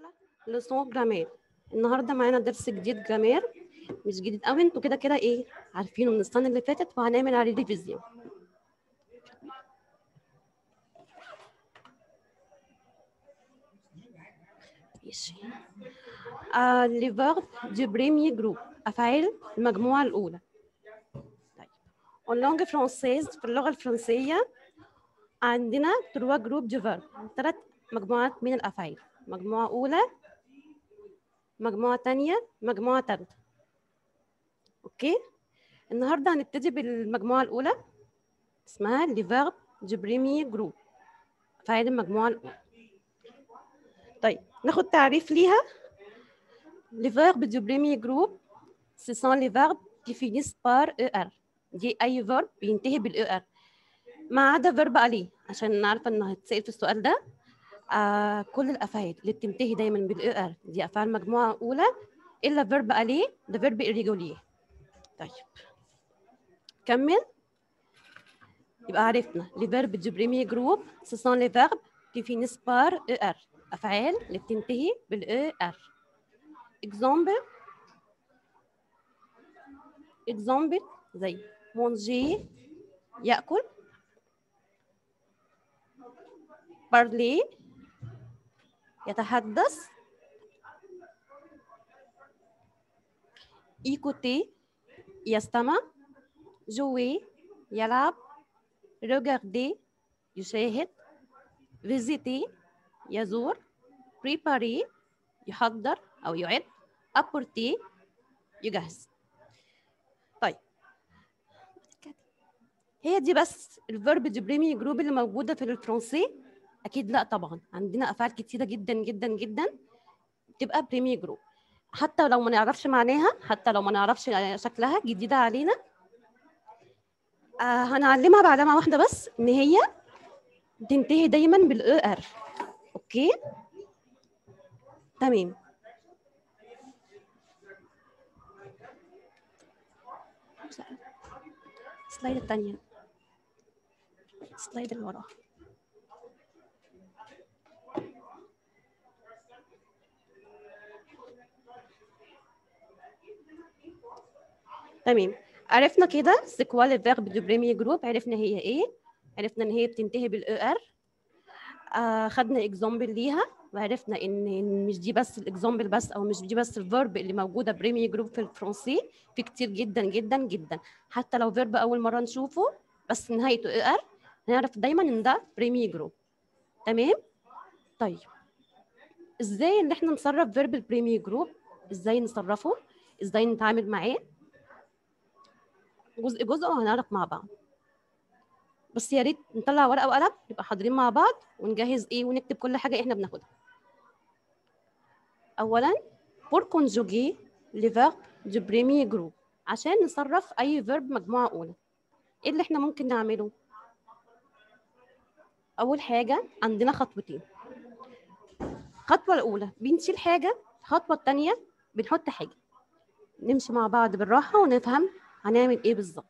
لسون جرامير النهارده معانا درس جديد جرامير مش جديد قوي انتوا كده كده ايه عارفينه من السنه اللي فاتت وهنعمل عليه ريفيزيون ماشي آه لي فيرب دو بريمي جروب افعال المجموعه الاولى طيب en langue française في اللغه الفرنسيه عندنا تروا جروب دو فيرب ثلاث مجموعات من الافعال مجموعه اولى مجموعه ثانيه مجموعه ثالثه اوكي النهارده هنبتدي بالمجموعه الاولى اسمها لي فيرب دو بريمي جروب افعال المجموعه الاولى طيب ناخد تعريف ليها les verbes du premier groupe ce sont les verbes qui finissent par er دي اي verb بينتهي بالاي ار ما عدا verb عليه عشان عارفه انه هتسال في السؤال ده آه كل الافعال اللي بتنتهي دايما بالاي ار دي افعال مجموعه اولى الا verb عليه ده verb irrégulier طيب كمل يبقى عرفنا les verbes du premier groupe ce sont les verbes qui finissent par er افعال اللي بتنتهي بالاي ار example example زي manger يأكل parler يتحدث écouter يستمع jouer يلعب regarder يشاهد visiter يزور préparer يحضر أو يعد apporter يجهز طيب هي دي بس الفيرب دي بريمي جروب اللي موجودة في الفرنسي أكيد لا طبعا عندنا أفعال كتيرة جدا جدا جدا بتبقى بريمي جروب حتى لو ما نعرفش معناها حتى لو ما نعرفش شكلها جديدة علينا آه هنعلمها بعلامة واحدة بس إن هي بتنتهي دايما بالاي ار اوكي تمام السلايد الثانية السلايد اللي وراها تمام عرفنا كده سيكوال فيرب دو بريمي جروب عرفنا هي ايه عرفنا ان هي بتنتهي بالاي ار آه خدنا اكزامبل ليها وعرفنا ان مش دي بس الاكزامبل بس او مش دي بس الفيرب اللي موجوده بريمي جروب في الفرنسي في كتير جدا جدا جدا حتى لو فيرب اول مره نشوفه بس نهايته اي ار هنعرف دايما ان ده بريمي جروب تمام طيب ازاي ان احنا نصرف فيرب البريمي جروب ازاي نصرفه ازاي نتعامل معاه جزء جزء وهنعرف مع بعض بس يا ريت نطلع ورقه وقلم نبقى حاضرين مع بعض ونجهز ايه ونكتب كل حاجه احنا بناخدها اولا pour conjuguer les verbes du premier groupe عشان نصرف اي verb مجموعه اولى ايه اللي احنا ممكن نعمله اول حاجه عندنا خطوتين الخطوه الاولى بنشيل حاجه الخطوه الثانيه بنحط حاجه نمشي مع بعض بالراحه ونفهم هنعمل ايه بالظبط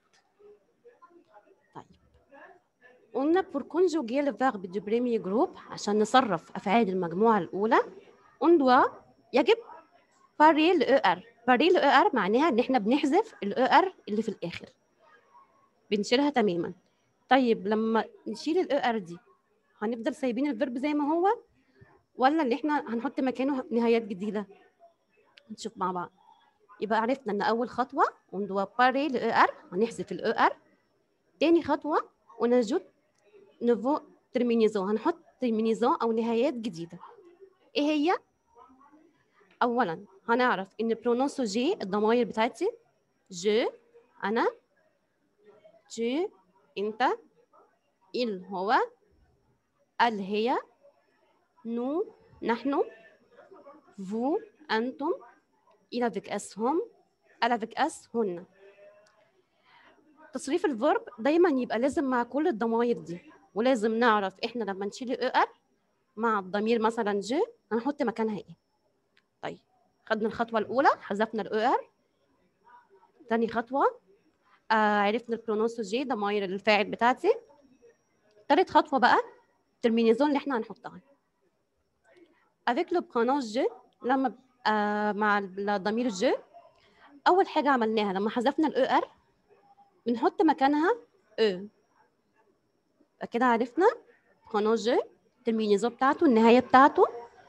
قلنا pour conjuguer le verbe du premier groupe عشان نصرف أفعال المجموعة الأولى on doit يجب parer le ER parer le ER معناها إن إحنا بنحذف ال ER اللي في الآخر بنشيلها تماما طيب لما نشيل ال ER دي هنفضل سايبين الفيرب زي ما هو ولا اللي إحنا هنحط مكانه نهايات جديدة نشوف مع بعض يبقى عرفنا إن أول خطوة on doit parer le ER هنحذف ال ER تاني خطوة ونجد نوفو ترمينيزون هنحط ترمينيزون او نهايات جديده ايه هي اولا هنعرف ان برونونسو جي الضمائر بتاعتي جو انا tu انت il هو ال هي nous نحن vous انتم il avec s هم elle avec s هن تصريف الفيرب دايما يبقى لازم مع كل الضمائر دي ولازم نعرف احنا لما نشيل الاي ار مع الضمير مثلا جي هنحط مكانها ايه طيب خدنا الخطوه الاولى حذفنا الاي ار تاني خطوه آه عرفنا البرونونسو جي ضماير الفاعل بتاعتي تالت خطوه بقى الترمينيزون اللي احنا هنحطها avec le pronom je لما آه مع الضمير je اول حاجه عملناها لما حذفنا الاو ار بنحط مكانها او كده عرفنا pronom je الترمينيزو بتاعته النهايه بتاعته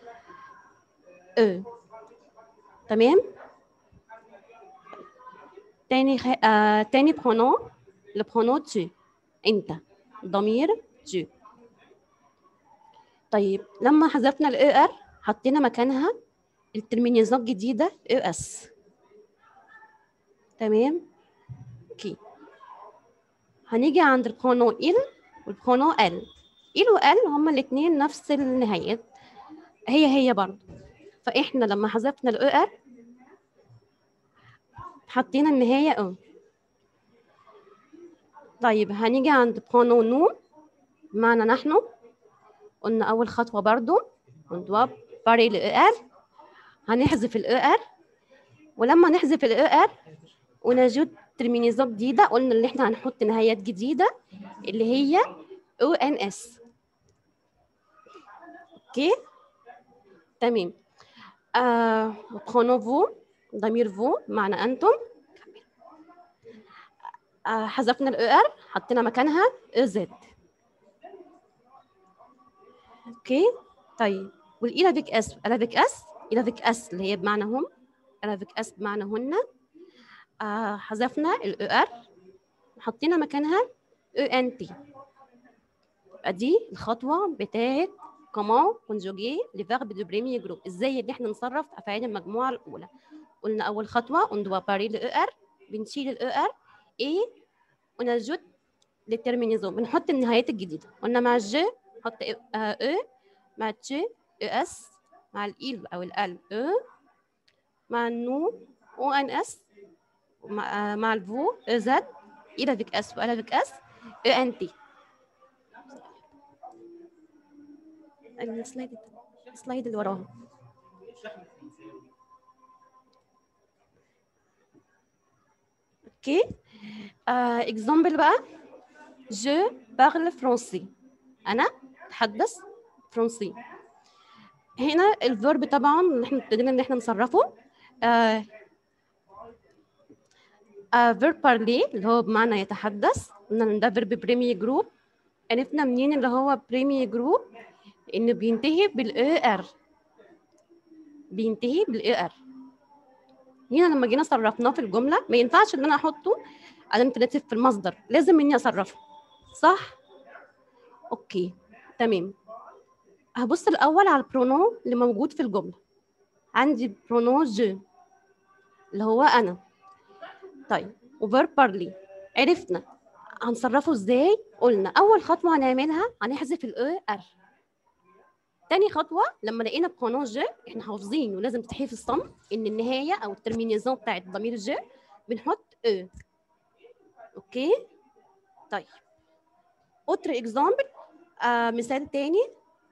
او تمام تاني خ... آه... تاني برونون لو برونون tu انت ضمير tu طيب لما حذفنا الاو ار حطينا مكانها الترمينيزات الجديده او اس تمام اوكي هنيجي عند البرونون il والبرونون ال il وال هما الاثنين نفس النهايات هي هي برضه فاحنا لما حذفنا الاو ار حطينا النهايه او طيب هنيجي عند برونون نو بمعنى نحن قلنا اول خطوه برضو ندوب باري الاو ار هنحذف الاو ار ولما نحذف الاو ار ونجد ترمينيزات جديده قلنا ان احنا هنحط نهايات جديده اللي هي او ان اس اوكي تمام آه برونون فو ضمير فو معنى انتم آه حذفنا الاو ار حطينا مكانها او زد اوكي طيب والاي فيك اس الا فيك اس الا فيك اس اللي هي بمعنى هم الا فيك اس بمعنى هن آه حذفنا الاو ار حطينا مكانها او ان تي دي الخطوه بتاعت كومون كونجوجي لفيرب دو بريمي جروب ازاي ان احنا نصرف افعال المجموعه الاولى قلنا اول خطوه on doit parler le er بنشيل الاو ار اي ونجد للترمينيزون بنحط النهايات الجديده قلنا مع الج نحط او مع تشي او اس مع الايل او الال او مع النو او ان اس مع, مع الفو او زد الى فيك اس والى فيك اس او ان تي السلايد السلايد اللي وراها اوكي اكزامبل بقى جو بارل فرونسي انا اتحدث فرنسي هنا الفيرب طبعا اللي احنا ابتدينا ان احنا نصرفه آه آه فيرب بارلي اللي هو بمعنى يتحدث قلنا ده فيرب بريمي جروب عرفنا منين اللي هو بريمي جروب انه بينتهي بالاو ار بينتهي بالاو ار هنا لما جينا صرفناه في الجمله ما ينفعش ان انا احطه الانفينيتيف في المصدر لازم اني اصرفه صح اوكي تمام هبص الاول على البرونو اللي موجود في الجمله عندي برونو جو اللي هو انا طيب وفيرب بارلي عرفنا هنصرفه ازاي قلنا اول خطوه هنعملها هنحذف الاو ار تاني خطوه لما لقينا برونو جو احنا حافظين ولازم تتحفظ الصم ان النهايه او الترمينيزون بتاعت ضمير جو بنحط او اوكي طيب اوتر اكزامبل آه مثال تاني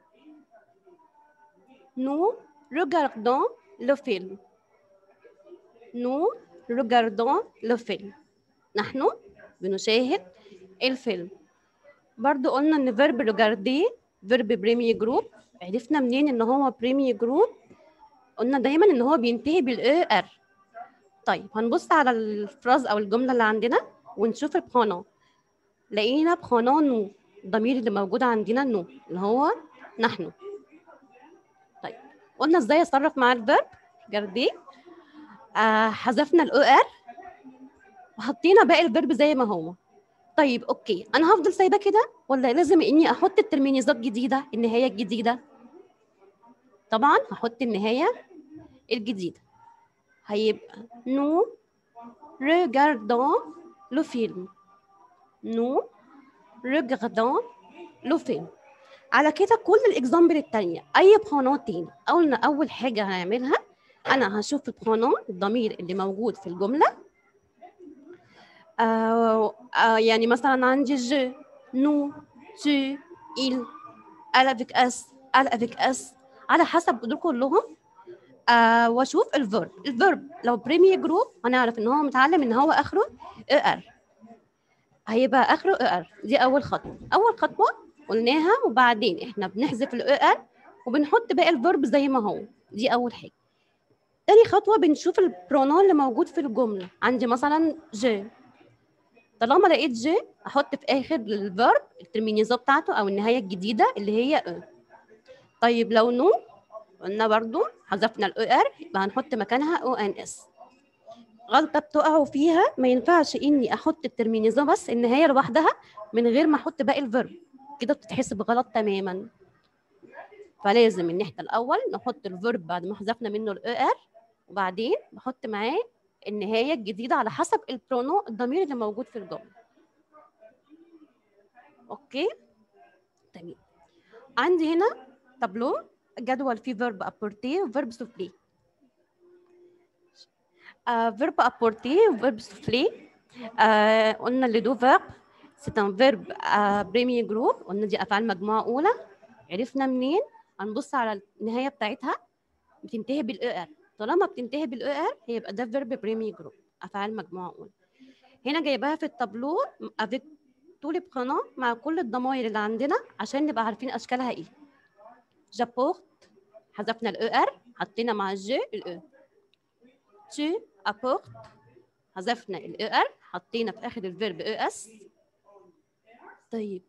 nous regardons le film nous regardons le film نحن بنشاهد الفيلم برضو قلنا ان فيرب ريجاردي فيرب بريمي جروب عرفنا منين ان هو بريمي جروب قلنا دايما ان هو بينتهي بالاو ار طيب هنبص على الفراز او الجمله اللي عندنا ونشوف البرونون لقينا برونون نو الضمير اللي موجود عندنا نو اللي هو نحن طيب قلنا ازاي اصرف مع الفيرب جاردي آه حذفنا الاو ار وحطينا باقي الفيرب زي ما هو طيب اوكي انا هفضل سايباه كده ولا لازم اني احط الترمينيزات جديده النهايه الجديده طبعا هحط النهايه الجديده هيبقى nous regardons le film nous regardons le film على كده كل الاكزامبل التانية اي برونون تاني قلنا اول حاجه هنعملها انا هشوف البرونون الضمير اللي موجود في الجمله آه آه يعني مثلا عندي جو نو tu il elle avec s elle avec s على حسب دول كلهم آه واشوف الفيرب الفيرب لو بريمي جروب هنعرف ان هو متعلم ان هو اخره او ار هيبقى اخره او ار دي اول خطوه اول خطوه قلناها وبعدين احنا بنحذف الاو ار وبنحط باقي الفيرب زي ما هو دي اول حاجه تاني خطوه بنشوف البرونون اللي موجود في الجمله عندي مثلا جي طالما لقيت جي احط في اخر الفيرب الترمينيزو بتاعته او النهايه الجديده اللي هي او طيب لو نو قلنا برضو حذفنا الاو ار يبقى هنحط مكانها او ان اس غلطه بتقعوا فيها ما ينفعش اني احط الترمينيزو بس النهايه لوحدها من غير ما احط باقي الفيرب كده بتتحسب غلط تماما فلازم ان احنا الاول نحط الفيرب بعد ما حذفنا منه الاو ار وبعدين نحط معاه النهايه الجديده على حسب البرونو الضمير اللي موجود في الجمله اوكي تمام عندي هنا تابلو جدول فيه فيرب ابورتي وفيرب سوفلي فيرب ابورتي وفيرب سوفلي قلنا اللي دو فيرب سي ان فيرب بريمي جروب قلنا دي افعال مجموعه اولى عرفنا منين هنبص على النهايه بتاعتها بتنتهي بالاو ار طالما بتنتهي بالاو ار هيبقى ده فيرب بريمي جروب افعال مجموعه اولى هنا جايباها في التابلو افيك طول بقناه مع كل الضمائر اللي عندنا عشان نبقى عارفين اشكالها ايه جابورت حذفنا الاو ار حطينا مع الجي الاو tu apportes حذفنا الاو ار حطينا في اخر الفيرب او اس طيب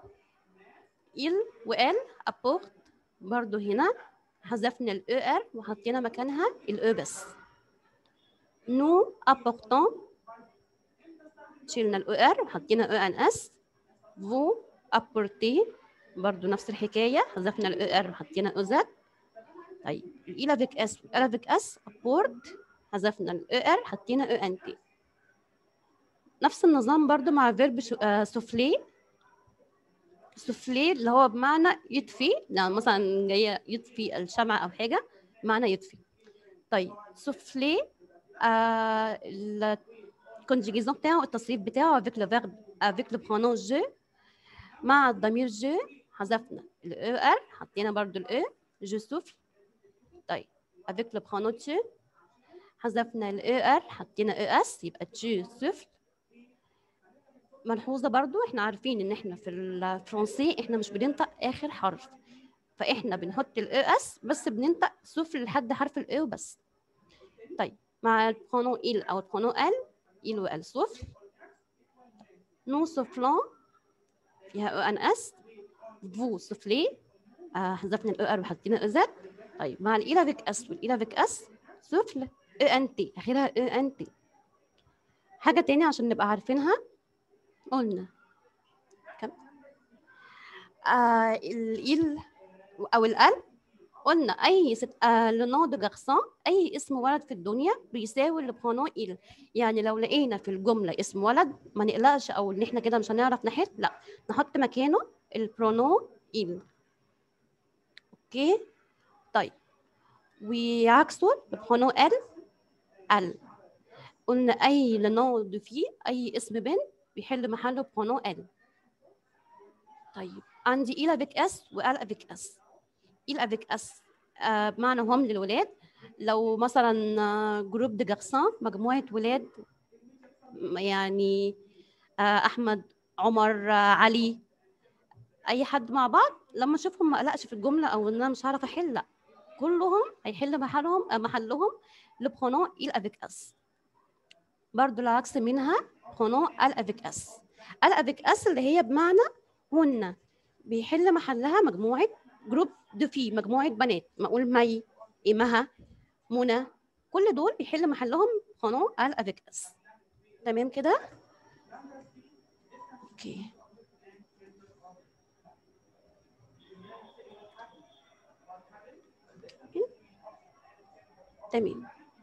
il وال apporte برضو هنا حذفنا الاو ار وحطينا مكانها الاو بس nous apportons شيلنا الاو ار وحطينا او ان اس vous apportez برضو نفس الحكايه حذفنا الاو ار وحطينا او زد طيب الافيك اس والافيك اس apporte حذفنا الاو ار حطينا او ان تي نفس النظام برضو مع فيرب سوفلي سوفلي اللي هو بمعنى يطفي لو مثلا جايه يطفي الشمعة او حاجه بمعنى يطفي طيب سوفلي آه الكونجيجيزون بتاعه التصريف بتاعه avec le verbe avec le pronom je مع الضمير je حذفنا الاو ار حطينا برضو الاو je souffle طيب avec le pronom tu حذفنا الاو ار حطينا او اس يبقى tu souffles ملحوظه برضو احنا عارفين ان احنا في الفرنسي احنا مش بننطق اخر حرف فاحنا بنحط الاو اس بس بننطق سفل لحد حرف الاو بس طيب مع البرونو il او البرونو ال il و ال سفل نو سفلون فيها او ان اس فو سفلي آه حذفنا الاو ار وحطينا او زد طيب مع الالافيك اس والالافيك اس سفل او ان تي اخرها او ان تي حاجه تاني عشان نبقى عارفينها قلنا كم آه ال او الال قلنا اي ست آه لنو دو جارسون اي اسم ولد في الدنيا بيساوي البرونو ال يعني لو لقينا في الجمله اسم ولد ما نقلقش او ان احنا كده مش هنعرف نحل لا نحط مكانه البرونو ال اوكي طيب وعكسه البرونو ال ال قلنا اي لنو دو في اي اسم بنت بيحل محله برونو ال طيب عندي إل افيك اس وال افيك اس إل افيك اس آه بمعنى هم للولاد لو مثلا آه جروب دي جارسون مجموعة ولاد يعني آه أحمد عمر آه علي أي حد مع بعض لما أشوفهم ما أقلقش في الجملة أو إن أنا مش هعرف أحل لأ كلهم هيحل محلهم آه محلهم لبرونو إل افيك اس برضو العكس منها برونو ال افيك اس ال افيك اس اللي هي بمعنى هن بيحل محلها مجموعة جروب دو في مجموعة بنات ما أقول مي إيمها منى كل دول بيحل محلهم برونو ال افيك اس تمام كده اوكي تمام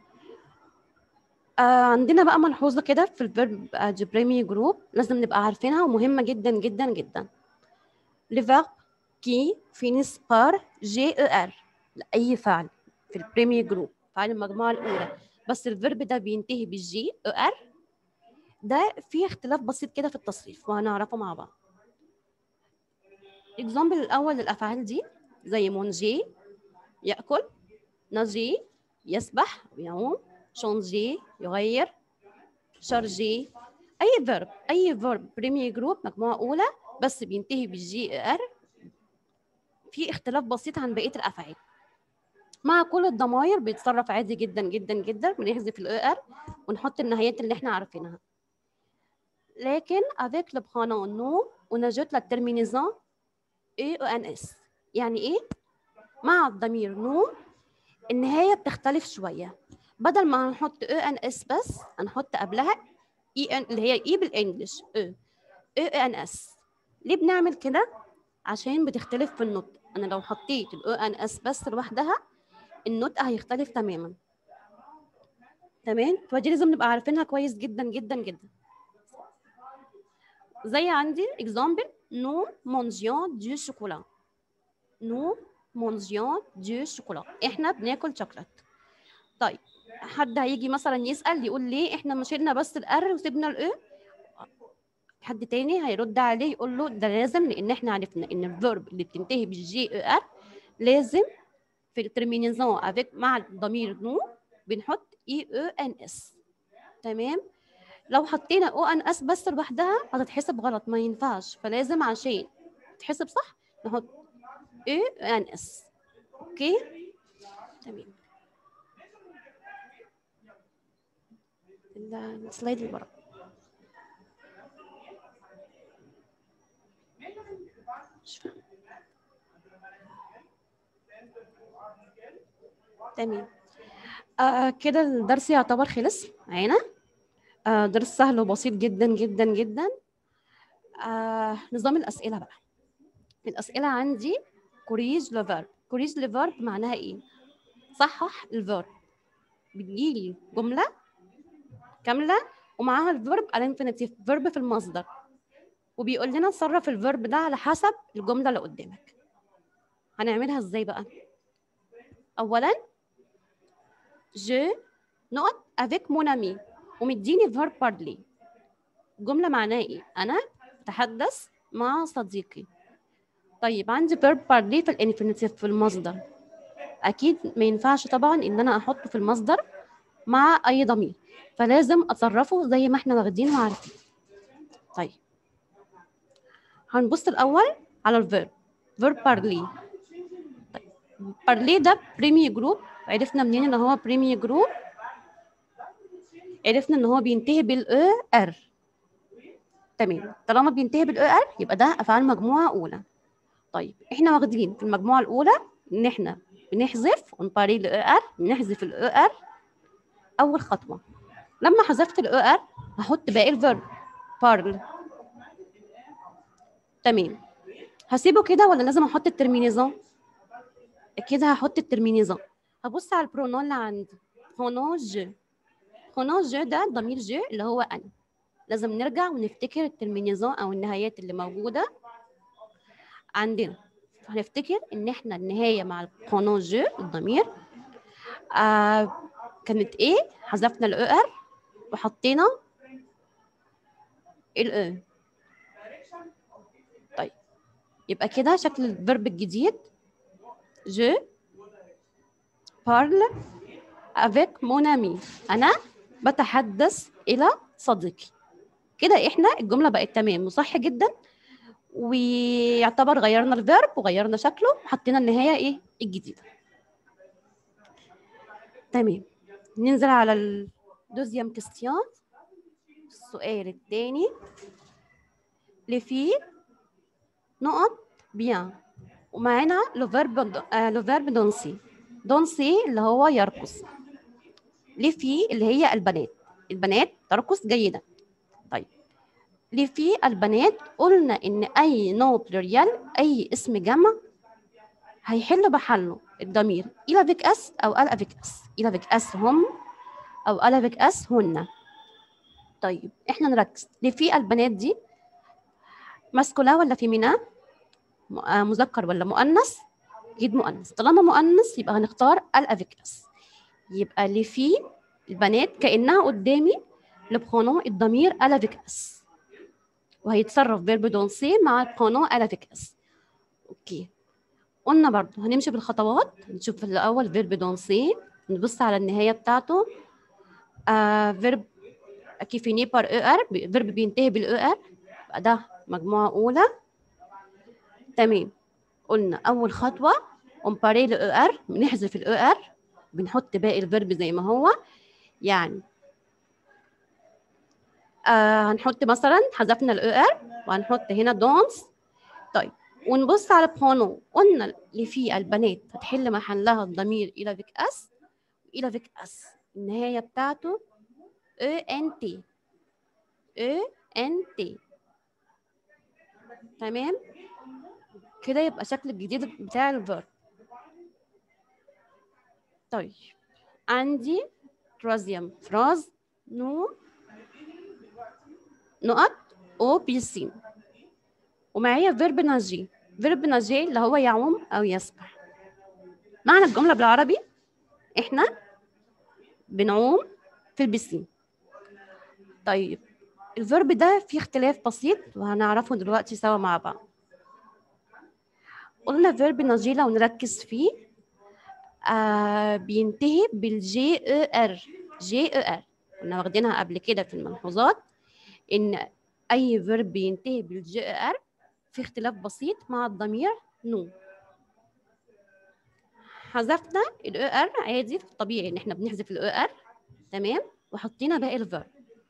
آه عندنا بقى ملحوظه كده في الفيرب جبريمي جروب لازم نبقى عارفينها ومهمه جدا جدا جدا لي فيرب كي فينيس بار جي او ار لاي فعل في البريمي جروب فعل المجموعه الاولى بس الفيرب ده بينتهي بالجي او ار ده فيه اختلاف بسيط كده في التصريف وهنعرفه مع بعض الاكزامبل الاول للافعال دي زي مونجي ياكل نجي يسبح يعوم شونجي يغير شارجي اي فيرب اي فيرب بريمير جروب مجموعه اولى بس بينتهي بالجي ار في اختلاف بسيط عن بقيه الافعال مع كل الضمائر بيتصرف عادي جدا جدا جدا بنحذف الاو ار ونحط النهايات اللي احنا عارفينها لكن avec le pronom nous on ajoute la terminaison e o n s يعني ايه مع الضمير نو النهايه بتختلف شويه بدل ما هنحط او ان اس بس هنحط قبلها اي ان اللي هي اي بالانجلش او او ان اس ليه بنعمل كده عشان بتختلف في النطق انا لو حطيت الاو ان اس بس لوحدها النطق هيختلف تماما تمام فدي لازم نبقى عارفينها كويس جدا جدا جدا زي عندي اكزامبل نو مونجيون دو شوكولا نو مونجيون دو شوكولا احنا بناكل شوكولات طيب حد هيجي مثلا يسال يقول ليه احنا شلنا بس الار وسيبنا الاو حد تاني هيرد عليه يقول له ده لازم لان احنا عرفنا ان الفيرب اللي بتنتهي بالجي او ار لازم في الترمينيزون افيك مع الضمير نو بنحط اي او ان اس تمام لو حطينا او ان اس بس لوحدها هتتحسب غلط ما ينفعش فلازم عشان تحسب صح نحط او ان اس اوكي تمام السلايد اللي ورا مش فاهمة. تمام آه كده الدرس يعتبر خلص معانا آه درس سهل وبسيط جدا جدا جدا آه نظام الأسئلة بقى الأسئلة عندي كوريج لفيرب كوريج لفيرب معناها إيه؟ صحح الفيرب بتجيلي جملة كاملة ومعاها الفيرب الانفينيتيف فيرب في المصدر وبيقول لنا تصرف الفيرب ده على حسب الجملة اللي قدامك هنعملها ازاي بقى؟ أولا je نقط avec mon ami ومديني فيرب parler جملة معناها ايه؟ أنا أتحدث مع صديقي طيب عندي فيرب parler في الانفينيتيف في المصدر أكيد ما ينفعش طبعا إن أنا أحطه في المصدر مع أي ضمير فلازم أتصرفه زي ما احنا واخدين وعارفين طيب هنبص الأول على الفيرب فيرب parler طيب parler ده بريمي جروب عرفنا منين ان هو بريمي جروب عرفنا ان هو بينتهي بالاو ار تمام طالما بينتهي بالاو ار يبقى ده افعال مجموعه اولى طيب احنا واخدين في المجموعه الاولى ان احنا بنحذف ونباري الاو ار بنحذف الاو ار اول خطوه لما حذفت الاو ار هحط باقي الفيرب بارل تمام هسيبه كده ولا لازم احط الترمينيزون اكيد هحط الترمينيزون هبص على البرونون اللي عندي هونو جو هونو جو ده ضمير جو اللي هو انا لازم نرجع ونفتكر الترمينيزون او النهايات اللي موجوده عندنا هنفتكر ان احنا النهايه مع البرونون جو الضمير آه كانت ايه حذفنا الاو ار وحطينا الاو طيب يبقى كده شكل الفيرب الجديد je parle avec mon ami أنا بتحدث إلى صديقي كده إحنا الجملة بقت تمام وصح جدا ويعتبر غيرنا الفيرب وغيرنا شكله وحطينا النهاية إيه الجديدة تمام ننزل على الدوزيام كيستيون السؤال الثاني اللي فيه نقط بيان ومعانا لو فيرب لو فيرب دونسي دونسي اللي هو يرقص ليه في اللي هي البنات البنات ترقص جيدا طيب ليه في البنات قلنا ان اي نو بلوريال اي اسم جمع هيحل محله الضمير الى فيك اس او الا فيك اس الى فيك اس هم او الا فيك اس هن طيب احنا نركز ليه في البنات دي ماسكولا ولا فيمينا مذكر ولا مؤنث اكيد مؤنث طالما مؤنث يبقى هنختار الافيكاس يبقى اللي فيه البنات كانها قدامي البرونون الضمير الافيكاس وهيتصرف فيرب دونسي مع البرونون الافيكاس اوكي قلنا برضو هنمشي بالخطوات نشوف الاول فيرب دونسي نبص على النهايه بتاعته آه فيرب كي فيني بار او ار فيرب بينتهي بالاو ار يبقى ده مجموعه اولى تمام قلنا اول خطوه امباري الاو ار بنحذف الاو ار بنحط باقي الفيرب زي ما هو يعني آه هنحط مثلا حذفنا الاو ار وهنحط هنا دونس طيب ونبص على برونو قلنا اللي فيه البنات هتحل محلها الضمير الى فيك اس الى فيك اس النهايه بتاعته او ان تي او ان تي تمام كده يبقى الشكل الجديد بتاع الفيرب طيب عندي ترازيوم فراز نو نقط او بي سي ومعايا فيرب ناجي فيرب ناجي اللي هو يعوم او يسبح معنى الجمله بالعربي احنا بنعوم في البسين طيب الفيرب ده فيه اختلاف بسيط وهنعرفه دلوقتي سوا مع بعض قلنا فيرب ناجي لو نركز فيه آه بينتهي بالجي او ار جي او ار كنا واخدينها قبل كده في الملحوظات ان اي فيرب بينتهي بالجي او ار في اختلاف بسيط مع الضمير نو حذفنا الاو ار عادي طبيعي ان احنا بنحذف الاو ار تمام وحطينا باقي الفيرب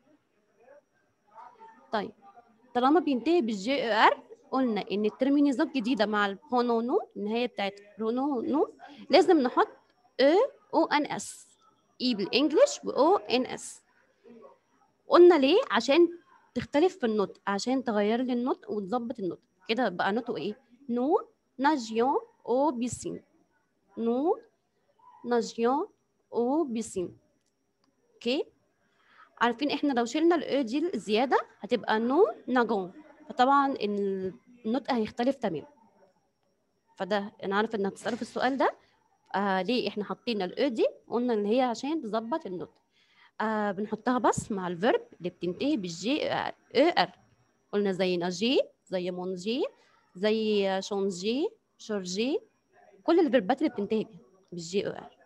طيب طالما بينتهي بالجي او ار قلنا ان الترمينيزات جديده مع البرونونو النهايه بتاعت برونونو لازم نحط او او ان اس اي بالانجلش و او ان اس قلنا ليه عشان تختلف في النطق عشان تغير لي النطق وتظبط النطق كده بقى نطقه ايه نو ناجيون او بيسين نو ناجيون او بيسين اوكي عارفين احنا لو شلنا الاو دي الزياده هتبقى نو ناجون فطبعا النطق هيختلف تماما فده انا عارفه ان هتسالوا في السؤال ده آه ليه احنا حاطين الاو دي قلنا ان هي عشان تظبط النطق آه بنحطها بس مع الفيرب اللي بتنتهي بالجي او ار قلنا زي ناجي زي مونجي زي شونجي شورجي كل الفيربات اللي بتنتهي بيها بالجي او ار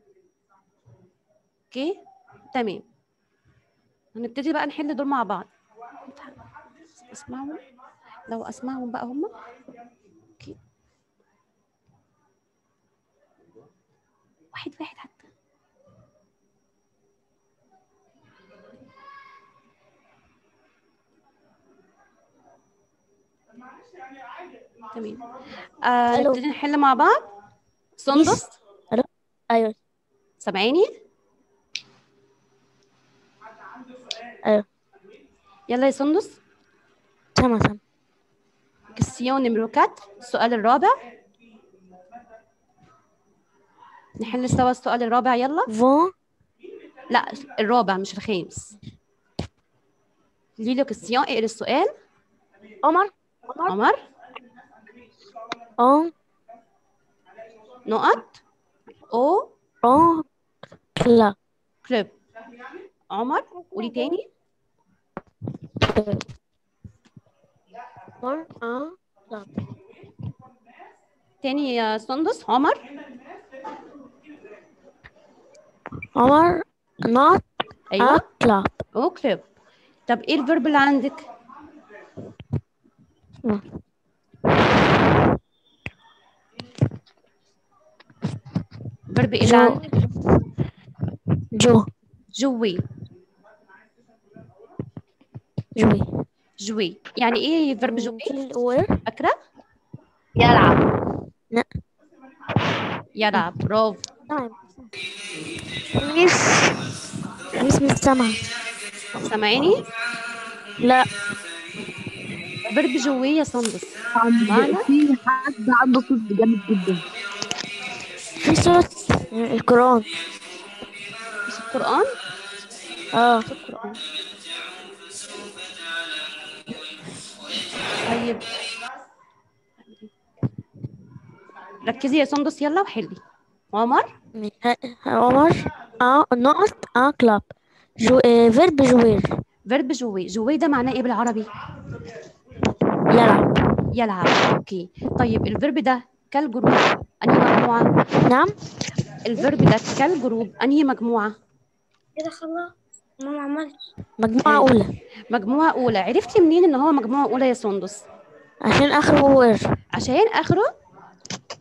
اوكي تمام هنبتدي بقى نحل دول مع بعض اسمعهم لو اسمعهم بقى هم اوكي واحد واحد حتى تمام آه ألو. نبتدي نحل مع بعض سندس ايوه سامعيني ايوه يلا يا سندس سامع سامع كسيون نمرو 4 السؤال الرابع نحل سوا السؤال الرابع يلا فون لا الرابع مش الخامس ليلو كسيون اقرا السؤال عمر عمر عمر اون نقط او اون كلا كلوب عمر قولي تاني عمر اون كلا تاني يا سندس عمر عمر نوت ايوه كلا او كلوب طب ايه الفيرب اللي عندك فيرب ايه اللي جو. عندك جو جوي جوي جوي يعني ايه فيرب جوي وير فاكره يلعب يلعب برافو نعم ميس ميس مش سامعة سامعيني لا فيرب جوي يا سندس معنى في حد عنده صوت جامد جدا في صوت القرآن مش القرآن اه مش القرآن طيب ركزي يا سندس يلا وحلي عمر عمر اه نقط اه كلاب جو آه فيرب جوير فيرب جوي جوي ده معناه ايه بالعربي يلعب يلعب اوكي طيب الفيرب ده كالجروب انهي مجموعة نعم الفيرب ده كالجروب انهي مجموعة كده خلاص ماما عملت مجموعة أولى مجموعة أولى عرفتي منين إن هو مجموعة أولى يا سندس عشان آخره وير عشان آخره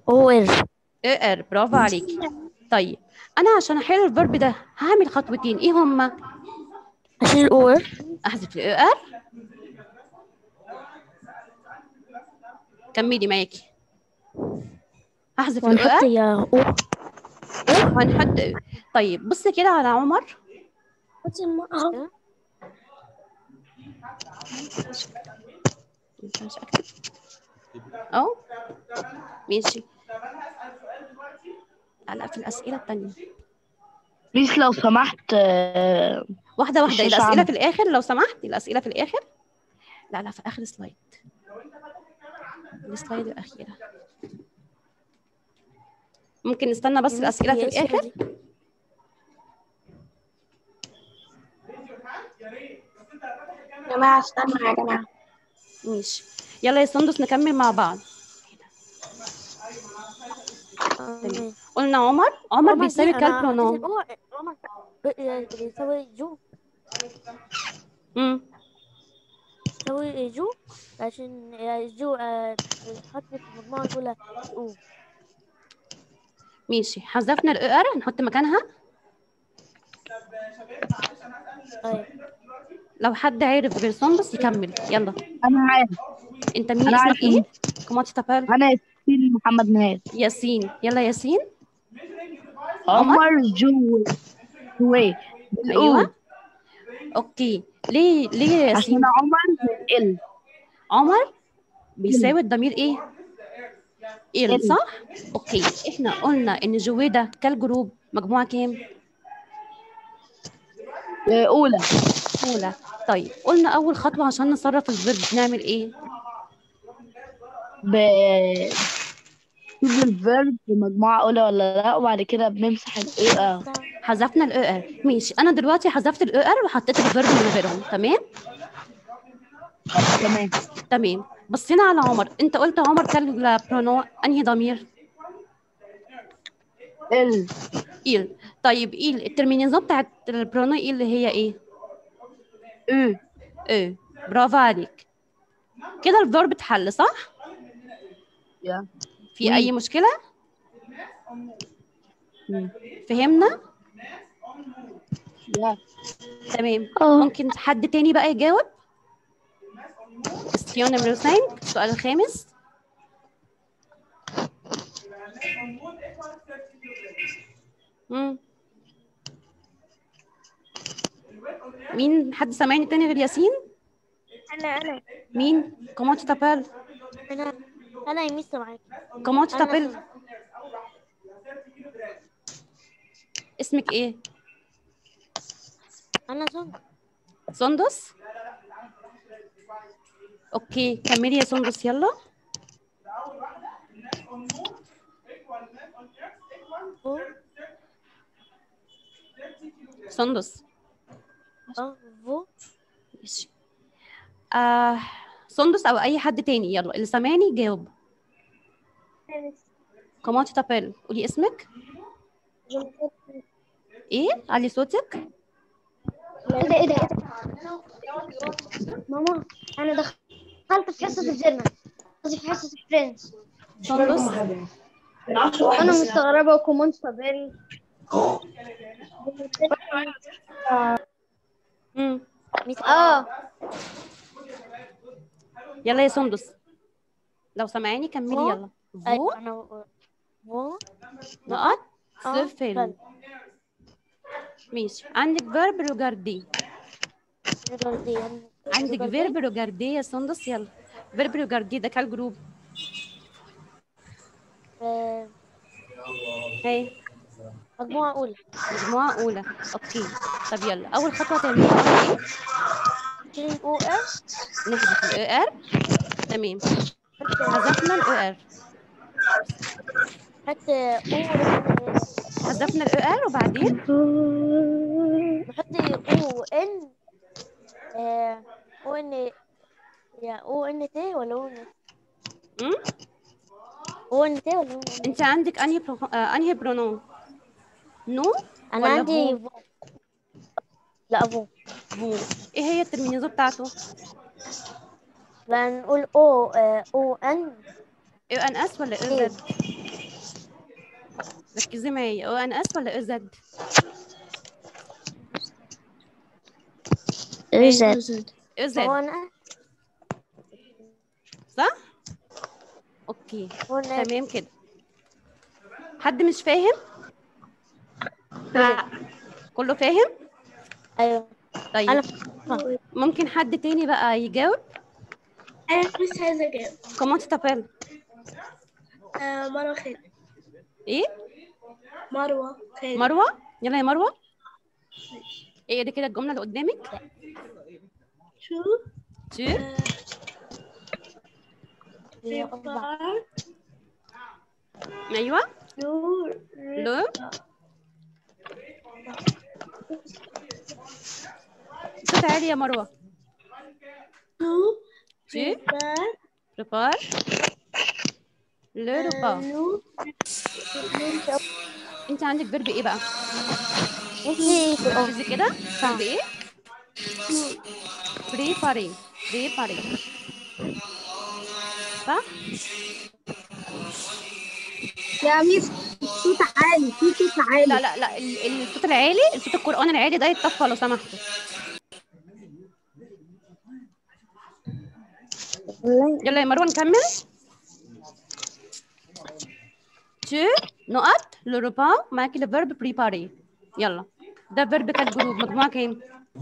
او ار او ار برافو عليكي طيب انا عشان احل الفيرب ده هعمل خطوتين ايه هما اشيل الاو ار احذف الاو ار كملي معاكي هحذف الاو ونحط ار يا او وهنحط طيب بص كده على عمر بصي ما- اهو ينفعش اكتب اهو ماشي لا لا في الاسئله التانية ميس لو سمحت آه، واحده واحده الشاشة الاسئله عندك. في الاخر لو سمحت الاسئله في الاخر لا لا في اخر سلايد السلايد الاخيره ممكن نستنى بس الاسئله في الاخر يا جماعة استنوا يا جماعة ماشي يلا يا سندس نكمل مع بعض تمام. قلنا عمر عمر بيساوي كال برونوم عمر ب- بيساوي جو امم بيساوي جو عشان جو آه، تحط في المجموعة الأولى او ماشي حذفنا الاو ار هنحط مكانها طيب لو حد عرف غير سندس يكمل يلا انا عارف انت مين أنا اسمك عارف ايه كومون تابال انا ياسين محمد نهاد ياسين يلا ياسين عمر جو جوي ايوه اوكي ليه ليه يا ياسين عشان عمر ال عمر بيساوي الضمير ايه ال ال. صح اوكي احنا قلنا ان جوي ده كالجروب مجموعه كام آه، اولى اولى طيب قلنا اول خطوه عشان نصرف الفيرب نعمل ايه ب شوف الفيرب في مجموعة أولى ولا لا وبعد كده بنمسح ال اه حذفنا الاو ار ماشي انا دلوقتي حذفت الاو ار وحطيت الفيرب من غيرهم تمام تمام تمام بصينا على عمر انت قلت عمر كان برونو انهي ضمير ال ايل طيب ايل الترمينيزم بتاعت البرونو ايل اللي هي ايه او ايه برافو عليك كده الفيرب اتحل صح يا في اي مشكله مم. فهمنا يا تمام اه ممكن حد تاني بقى يجاوب استيون نمرو 5 السؤال الخامس مم. مين حد سامعني تاني غير ياسين انا انا مين كومون tu t'appelles انا انا يا ميس معاكي كومون tu أنا t'appelles اسمك ايه انا سون سندس اوكي كملي يا سندس يلا فو سندس اه فو ماشي آه سندس او اي حد تاني يلا اللي سامعني جاوب كومون tu t'appelles قولي اسمك ايه علي صوتك ايه ده ايه ده إيه ده؟ ماما انا دخلت في حصة الجنة قصدي في حصة الفرنس سندس انا مستغربة وكمان صبري مم. ميس اه يلا يا سندس لو سامعاني كملي فو. يلا فو ايوه انا فو نقط اه سو فيلم ماشي عندك فيرب روجاردي ريجاردي عندك فيرب روجاردي يا سندس يلا فيرب روجاردي ده كال جروب هاي مجموعة أولى مجموعة أولى أوكي طب يلا أول خطوة تعمليها إيه؟ شيل أو ار نحذف ال ار تمام حذفنا ال ار نحط أو حذفنا ال ار وبعدين نحط أو إن أو إن يا أو إن تي ولا أو إن أم؟ أو إن تي ولا أو إن أنت عندك أنهي برو... آه أنهي برونون نو أنا ولا عندي فو؟ فو لا فو فو إيه هي الترمينيزو بتاعته؟ لا نقول أو آه، أو إن إيه أن أس ولا إيه زد؟ ركزي معايا او ان اس ولا او زد زد او زد هو انا صح اوكي هو انا تمام كده حد مش فاهم لا كله فاهم ايوه طيب انا ممكن حد تاني بقى يجاوب انا بس عايزه اجاوب كومنت تابيل آه مروه خالد ايه مروه خالد مروه يلا يا مروه ايه دي كده الجمله اللي قدامك شو تو هي أربعة. ايوه نور لو صوت عالي يا مروه تو تو بريبار لو روبا نو انت عندك فيرب ايه بقى انتي في الأرض ركزي كده فيرب ايه بريباري بريباري صح يا ميس صوت عالي في صوت عالي لا لا لا ال- الصوت العالي الصوت القرآن العالي ده يتطفى لو سمحتوا يلا يا مروه نكمل تو نقط لو روبا معاكي الفيرب بريباري يلا ده فيرب كات جروب مجموعة كام؟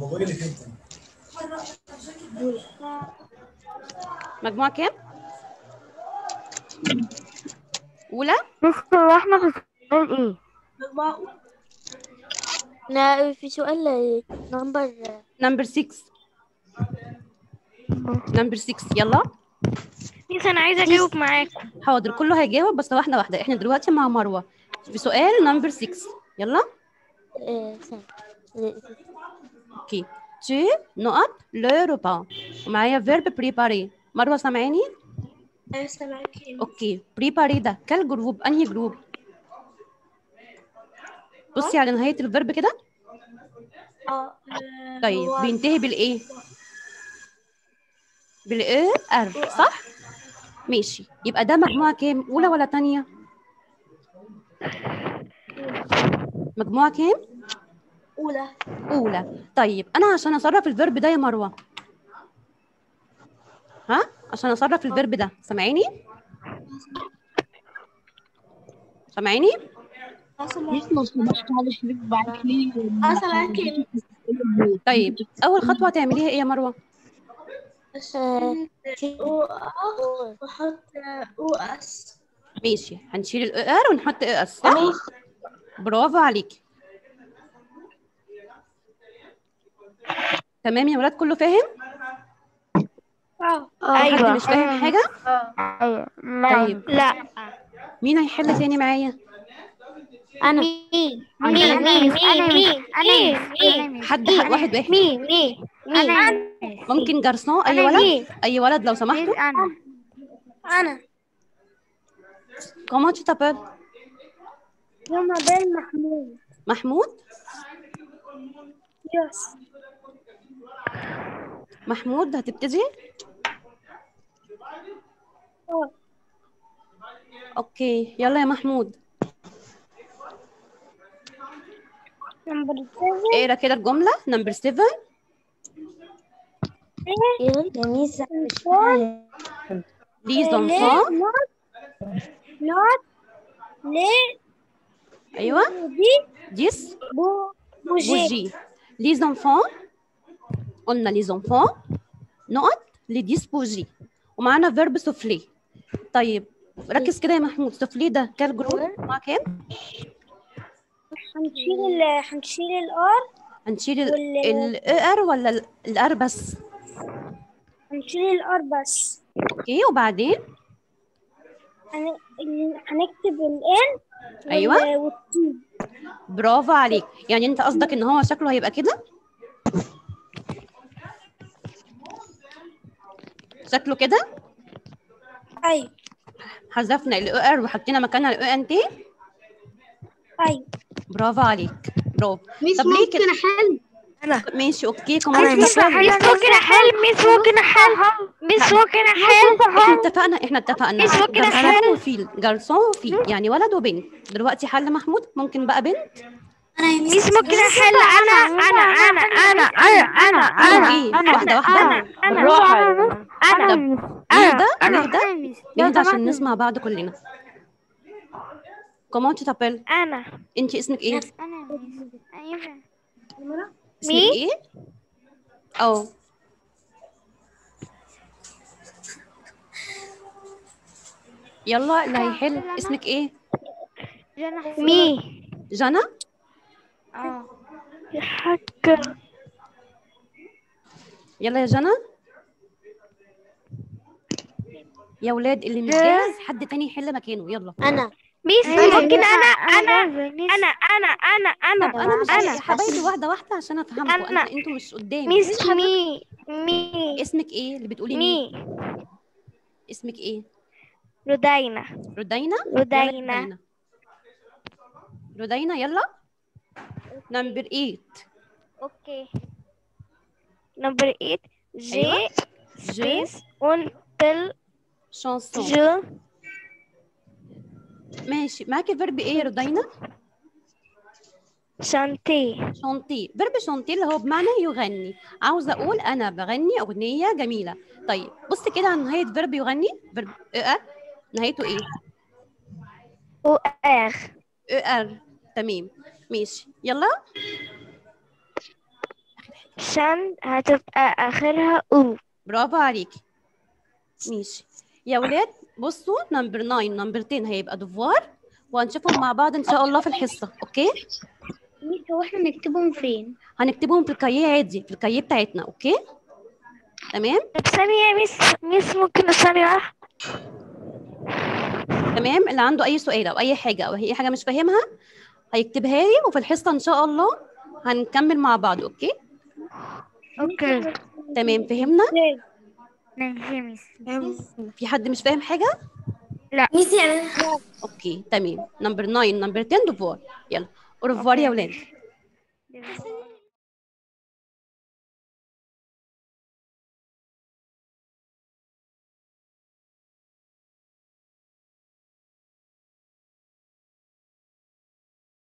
مجموعة كام؟ أولى لسه احنا في السؤال ايه أنا في سؤال نمبر نمبر 6 نمبر 6 يلا ميس انا عايزه اجاوب معاكم حاضر كله هيجاوب بس واحدة واحدة احنا دلوقتي مع مروة في سؤال نمبر 6 يلا آه، سنة اوكي تو نقط لو روبا ومعايا فيرب بريباري مروة سامعاني انا سامعاكي اوكي بريباري ده كال جروب انهي جروب بصي على نهاية الفيرب كده اه طيب بينتهي بالايه بالاي ار صح ماشي يبقى ده مجموعة كام اولى ولا تانية مجموعة كام اولى اولى طيب انا عشان اصرف الفيرب ده يا مروة ها عشان اصرف الفيرب ده سامعيني سامعيني ميس ما سمعتش على شريك بعد لي اه سامعاكي طيب اول خطوة تعمليها ايه يا مروة آه، او اه وحط او اس ماشي هنشيل الاي ار ونحط اي اس صح برافو عليكي تمام يا ولاد كله فاهم اه حد مش فاهم حاجة ايوه لا طيب. لا مين هيحل تاني معايا أنا مين مين مين مين مين انا حد واحد واحد مين مين انا ممكن جرسون اي أنا ولد اي ولد لو سمحتوا انا انا comment tu t'appelles يوم بين محمود محمود يس محمود هتبتدي اه اوكي يلا يا محمود نمبر 7 اقرا كده الجملة نمبر 7 يا ميس les enfants نوت لي ايوه دي 10 بو بوجي بوجي les enfants قلنا les enfants نقط les 10 بوجي ومعانا فيرب سوفلي طيب ركز كده يا محمود سوفلي ده كال جروب مع كام هنشيل ال هنشيل الار هنشيل وال- الاي ار ولا الار بس هنشيل الار بس اوكي وبعدين هن- ال- هنكتب الان ايوه والتي برافو عليك يعني انت قصدك ان هو شكله هيبقى كده شكله كده ايوه حذفنا الاو ار وحطينا مكانها الاو ان تي ايوه برافو عليك برافو ميس طب ليه كده احل ماشي اوكي ميس كمان ممكن احل ميس ممكن احل مش ممكن احل احنا اتفقنا احنا اتفقنا مش ممكن جرسون أحل. وفيل جرسون وفيل يعني ولد وبنت دلوقتي حل محمود ممكن بقى بنت مش ممكن احل انا انا انا انا انا انا ايه انا واحده واحده بالراحة انا نهدى انا نهدى نهدى عشان نسمع بعض كلنا كومون tu t'appelles انا انت اسمك ايه انا اسمك مي؟ ايه اه يلا اللي هيحل اسمك ايه مي جنى حق يلا يا جنى يا ولاد اللي مش جاهز حد تاني يحل مكانه يلا انا ميس ممكن انا انا انا انا انا انا طب انا مش انا يا حبايبي واحده واحده عشان افهمكم أنا. انا انتوا مش قدامي ميس مي مي اسمك ايه اللي بتقولي مين مي اسمك ايه رودينا رودينا يلا يا رودينا رودينا رودينا يلا نمبر 8 اوكي نمبر 8 جي أيوة. جو سبيس اون بل شانسون جو ماشي معاكي فيرب ايه يا رودينا شانتي شانتي فيرب شانتي اللي هو بمعنى يغني عاوزه اقول انا بغني اغنيه جميله طيب بص كده على نهايه فيرب يغني فيرب ار نهايته ايه او ار ار تمام ماشي يلا شان هتبقى اخرها او برافو عليكي ماشي يا ولاد بصوا نمبر 9 نمبر 10 هيبقى دفوار وهنشوفهم مع بعض ان شاء الله في الحصه اوكي ميس هو احنا نكتبهم فين؟ هنكتبهم في الكاييه عادي في الكاييه بتاعتنا اوكي تمام طب ثانية ميس ميس ممكن ثانية واحدة تمام اللي عنده اي سؤال او اي حاجه او اي حاجه مش فاهمها هيكتبها لي وفي الحصه ان شاء الله هنكمل مع بعض اوكي اوكي تمام فهمنا ماشي ميس في حد مش فاهم حاجه ميسي انا اوكي تمام نمبر 9 نمبر 10 دفوار يلا اورفوار يا ولاد حاسه